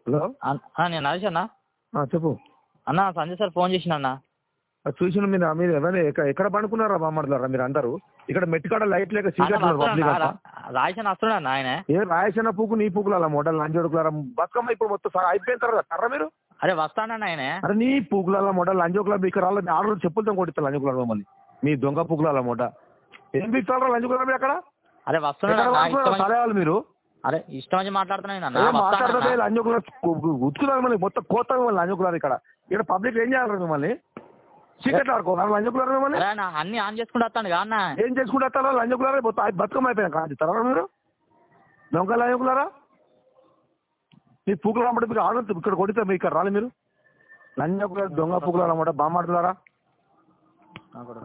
Hello అన్- ఆ, నేను నరేష్ అన్న ఆ, చెప్పు అన్న సంజయ్ సార్ ఫోన్ చేసిన అన్న అది చూసిన మీరు మీరు ఎవరైనా ఎక్కడ ఎక్కడ పండుకున్నారా బామ్మడులారా మీరు అందరూ ఇక్కడ మెట్టికాడ లైట్ లేక చీకటి పబ్లిక్ అంతా రాయసన్ వస్తున్నాడు ఆయన ఏ రాయసిన పూకు నీ పూకులు అలా మోడల్ లంజోడుకులారా బతుకమ్మ ఇప్పుడు మొత్తం సగం అయిపోయిన తర్వాత కర్ర మీరు అరే వస్తాడన్న ఆయన అరే నీ పూకుల మోడల్ లంజోకుల ఇక్కడ రాళ్ళ మీ ఆడలు చెప్పులతో కొట్టిస్తారు లంజోకుల మమ్మల్ని మీ దొంగ పూకుల మోడ ఏం పిస్తారా లంజోకుల మీరు అక్కడ అరే వస్తున్నాడు ఎక్కడ అన్న, పండుకున్నారు? ఇష్టం సరే వాళ్ళు మీరు అరే ఇష్టం వచ్చి మాట్లాడుతున్నాను అన్న ఏ మాట్లాడుతుంటే వస్తానన్న. లంజోకుల ఉతుకున్నారు మళ్ళీ మొత్తం కోత మిమ్మల్ని లంజోకులారు ఇక్కడ ఇక్కడ పబ్లిక్ ఏం చేయాలి మిమ్మల్ని చీకట్లు ఆడుకోవాలి లంజోకులారు మిమ్మల్ని అరే అన్న అన్ని ఆన్ చేసుకుంటూ వస్తాను కదా అన్న ఏం చేసుకుంటారో లంజకులారా మొత్తం ఆ బతుకమ్మ అయిపోయినా కాదు తర్వాత మీరు దొంగ లంజకులారా మీ పూకులు అమ్మడం మీకు ఆడ ఇక్కడ కొడితే మీకు ఇక్కడ రాలి మీరు లంజకులారా దొంగ పూకులు అమ్మట బామ్మాడుతున్నారా